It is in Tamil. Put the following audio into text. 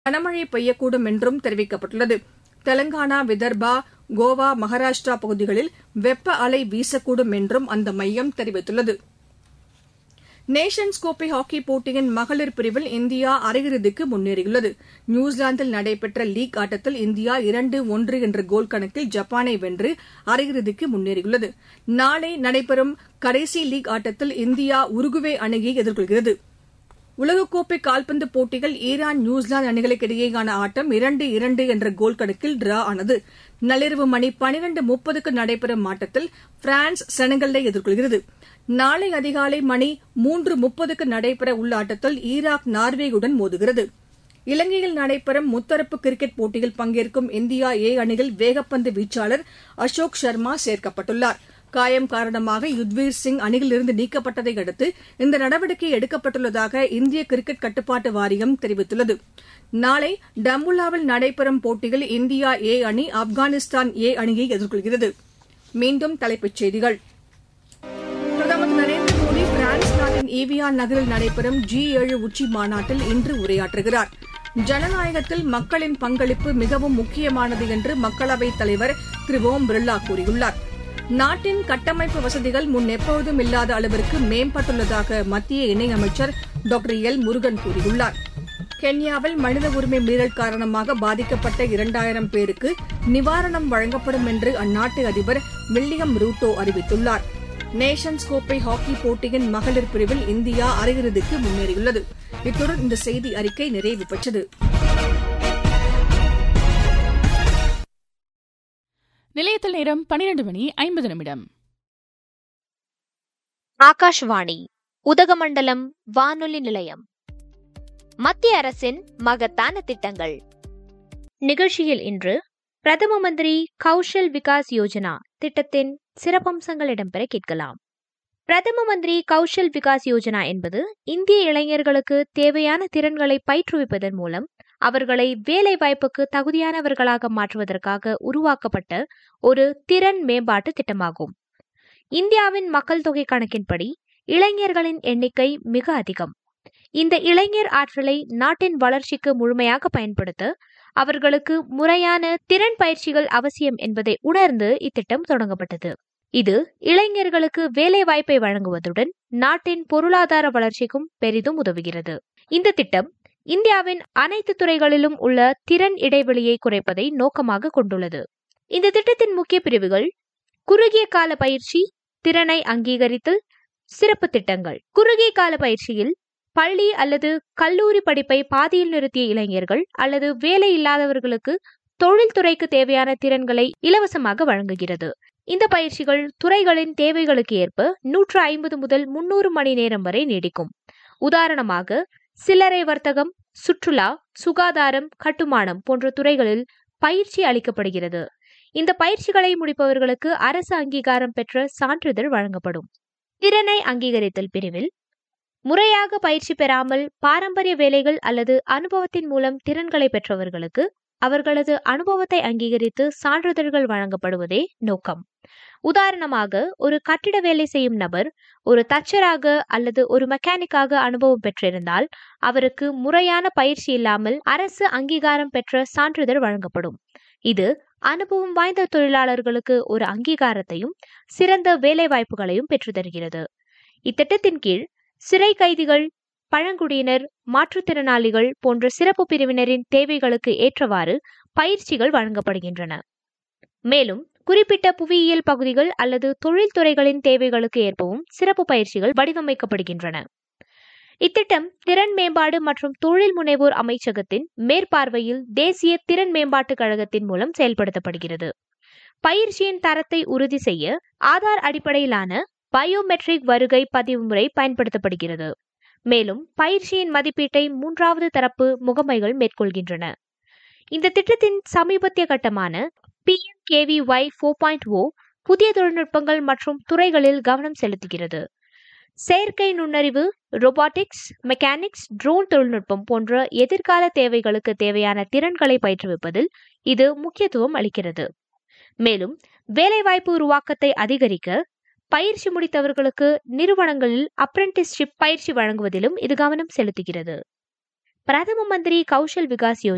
கனமழை பெய்யக்கூடும் என்றும் தெரிவிக்கப்பட்டுள்ளது தெலங்கானா விதர்பா கோவா மகாராஷ்டிரா பகுதிகளில் வெப்ப அலை வீசக்கூடும் என்றும் அந்த மையம் தெரிவித்துள்ளது நேஷன்ஸ் கோப்பை ஹாக்கி போட்டியின் மகளிர் பிரிவில் இந்தியா அரையிறுதிக்கு முன்னேறியுள்ளது நியூசிலாந்தில் நடைபெற்ற லீக் ஆட்டத்தில் இந்தியா இரண்டு ஒன்று என்ற கோல் கணக்கில் ஜப்பானை வென்று அரையிறுதிக்கு முன்னேறியுள்ளது நாளை நடைபெறும் கடைசி லீக் ஆட்டத்தில் இந்தியா உருகுவே அணியை எதிர்கொள்கிறது உலகக்கோப்பை கால்பந்து போட்டிகள் ஈரான் நியூசிலாந்து அணிகளுக்கு இடையேயான ஆட்டம் இரண்டு இரண்டு என்ற கோல் கணக்கில் டிரா ஆனது நள்ளிரவு மணி பனிரண்டு முப்பதுக்கு நடைபெறும் ஆட்டத்தில் பிரான்ஸ் செனகலை எதிர்கொள்கிறது நாளை அதிகாலை மணி மூன்று முப்பதுக்கு நடைபெற உள்ள ஆட்டத்தில் ஈராக் நார்வேயுடன் மோதுகிறது இலங்கையில் நடைபெறும் முத்தரப்பு கிரிக்கெட் போட்டியில் பங்கேற்கும் இந்தியா ஏ அணியில் வேகப்பந்து வீச்சாளர் அசோக் சர்மா சேர்க்கப்பட்டுள்ளார் காயம் காரணமாக யுத்வீர் சிங் அணியிலிருந்து நீக்கப்பட்டதை அடுத்து இந்த நடவடிக்கை எடுக்கப்பட்டுள்ளதாக இந்திய கிரிக்கெட் கட்டுப்பாட்டு வாரியம் தெரிவித்துள்ளது நாளை டம்புல்லாவில் நடைபெறும் போட்டியில் இந்தியா ஏ அணி ஆப்கானிஸ்தான் ஏ அணியை எதிர்கொள்கிறது மீண்டும் தலைப்புச் செய்திகள் பிரதமர் திரு நரேந்திர மோடி பிரான்ஸ் நாட்டின் ஈவியான் நகரில் நடைபெறும் ஜி ஏழு உச்சி மாநாட்டில் இன்று உரையாற்றுகிறார் ஜனநாயகத்தில் மக்களின் பங்களிப்பு மிகவும் முக்கியமானது என்று மக்களவைத் தலைவர் திரு ஓம் பிர்லா கூறியுள்ளார் நாட்டின் கட்டமைப்பு வசதிகள் முன் எப்போதும் இல்லாத அளவிற்கு மேம்பட்டுள்ளதாக மத்திய இணையமைச்சர் டாக்டர் எல் முருகன் கூறியுள்ளார் கென்யாவில் மனித உரிமை மீறல் காரணமாக பாதிக்கப்பட்ட இரண்டாயிரம் பேருக்கு நிவாரணம் வழங்கப்படும் என்று அந்நாட்டு அதிபர் வில்லியம் ரூட்டோ அறிவித்துள்ளார் நேஷன்ஸ் கோப்பை ஹாக்கி போட்டியின் மகளிர் பிரிவில் இந்தியா அரையிறுதிக்கு முன்னேறியுள்ளது இத்துடன் இந்த செய்தி அறிக்கை நிறைவு பெற்றது நிலையத்தில் நேரம் பனிரெண்டு மணி ஐம்பது நிமிடம் ஆகாஷ்வாணி உதகமண்டலம் வானொலி நிலையம் மத்திய அரசின் மகத்தான திட்டங்கள் நிகழ்ச்சியில் இன்று பிரதம மந்திரி கௌஷல் விகாஸ் யோஜனா திட்டத்தின் சிறப்பம்சங்கள் இடம்பெற கேட்கலாம் பிரதம மந்திரி கௌஷல் விகாஸ் யோஜனா என்பது இந்திய இளைஞர்களுக்கு தேவையான திறன்களை பயிற்றுவிப்பதன் மூலம் அவர்களை வேலை வாய்ப்புக்கு தகுதியானவர்களாக மாற்றுவதற்காக உருவாக்கப்பட்ட ஒரு திறன் மேம்பாட்டு திட்டமாகும் இந்தியாவின் மக்கள் தொகை கணக்கின்படி இளைஞர்களின் எண்ணிக்கை மிக அதிகம் இந்த இளைஞர் ஆற்றலை நாட்டின் வளர்ச்சிக்கு முழுமையாக பயன்படுத்த அவர்களுக்கு முறையான திறன் பயிற்சிகள் அவசியம் என்பதை உணர்ந்து இத்திட்டம் தொடங்கப்பட்டது இது இளைஞர்களுக்கு வேலை வாய்ப்பை வழங்குவதுடன் நாட்டின் பொருளாதார வளர்ச்சிக்கும் பெரிதும் உதவுகிறது இந்த திட்டம் இந்தியாவின் அனைத்து துறைகளிலும் உள்ள திறன் இடைவெளியை குறைப்பதை நோக்கமாக கொண்டுள்ளது இந்த திட்டத்தின் முக்கிய பிரிவுகள் குறுகிய கால பயிற்சி திறனை அங்கீகரித்தல் சிறப்பு திட்டங்கள் குறுகிய கால பயிற்சியில் பள்ளி அல்லது கல்லூரி படிப்பை பாதியில் நிறுத்திய இளைஞர்கள் அல்லது வேலை இல்லாதவர்களுக்கு தொழில்துறைக்கு தேவையான திறன்களை இலவசமாக வழங்குகிறது இந்த பயிற்சிகள் துறைகளின் தேவைகளுக்கு ஏற்ப நூற்று ஐம்பது முதல் முன்னூறு மணி நேரம் வரை நீடிக்கும் உதாரணமாக சில்லறை வர்த்தகம் சுற்றுலா சுகாதாரம் கட்டுமானம் போன்ற துறைகளில் பயிற்சி அளிக்கப்படுகிறது இந்த பயிற்சிகளை முடிப்பவர்களுக்கு அரசு அங்கீகாரம் பெற்ற சான்றிதழ் வழங்கப்படும் திறனை அங்கீகரித்தல் பிரிவில் முறையாக பயிற்சி பெறாமல் பாரம்பரிய வேலைகள் அல்லது அனுபவத்தின் மூலம் திறன்களை பெற்றவர்களுக்கு அவர்களது அனுபவத்தை அங்கீகரித்து சான்றிதழ்கள் வழங்கப்படுவதே நோக்கம் உதாரணமாக ஒரு கட்டிட வேலை செய்யும் நபர் ஒரு தச்சராக அல்லது ஒரு மெக்கானிக்காக அனுபவம் பெற்றிருந்தால் அவருக்கு முறையான பயிற்சி இல்லாமல் அரசு அங்கீகாரம் பெற்ற சான்றிதழ் வழங்கப்படும் இது அனுபவம் வாய்ந்த தொழிலாளர்களுக்கு ஒரு அங்கீகாரத்தையும் சிறந்த வேலை வாய்ப்புகளையும் பெற்றுத்தருகிறது இத்திட்டத்தின் கீழ் சிறை கைதிகள் பழங்குடியினர் மாற்றுத்திறனாளிகள் போன்ற சிறப்பு பிரிவினரின் தேவைகளுக்கு ஏற்றவாறு பயிற்சிகள் வழங்கப்படுகின்றன மேலும் குறிப்பிட்ட புவியியல் பகுதிகள் அல்லது தொழில்துறைகளின் தேவைகளுக்கு ஏற்பவும் சிறப்பு பயிற்சிகள் வடிவமைக்கப்படுகின்றன இத்திட்டம் திறன் மேம்பாடு மற்றும் தொழில் முனைவோர் அமைச்சகத்தின் மேற்பார்வையில் தேசிய திறன் மேம்பாட்டுக் கழகத்தின் மூலம் செயல்படுத்தப்படுகிறது பயிற்சியின் தரத்தை உறுதி செய்ய ஆதார் அடிப்படையிலான பயோமெட்ரிக் வருகை பதிவு முறை பயன்படுத்தப்படுகிறது மேலும் பயிற்சியின் மதிப்பீட்டை மூன்றாவது தரப்பு முகமைகள் மேற்கொள்கின்றன இந்த திட்டத்தின் சமீபத்திய கட்டமான P M KV Y four point O புதிய தொழில்நுட்பங்கள் மற்றும் துறைகளில் கவனம் செலுத்துகிறது செயற்கை நுண்ணறிவு ரோபாட்டிக்ஸ் மெக்கானிக்ஸ் ட்ரோன் தொழில்நுட்பம் போன்ற எதிர்கால தேவைகளுக்கு தேவையான திறன்களை பயிற்றுவிப்பதில் இது முக்கியத்துவம் அளிக்கிறது மேலும் வேலைவாய்ப்பு உருவாக்கத்தை அதிகரிக்க பயிற்சி முடித்தவர்களுக்கு நிறுவனங்களில் அப்ரெண்டிஸ்ஷிப் பயிற்சி வழங்குவதிலும் இது கவனம் செலுத்துகிறது பிரதம மந்திரி கௌஷல் விகாஸ் யோஜனா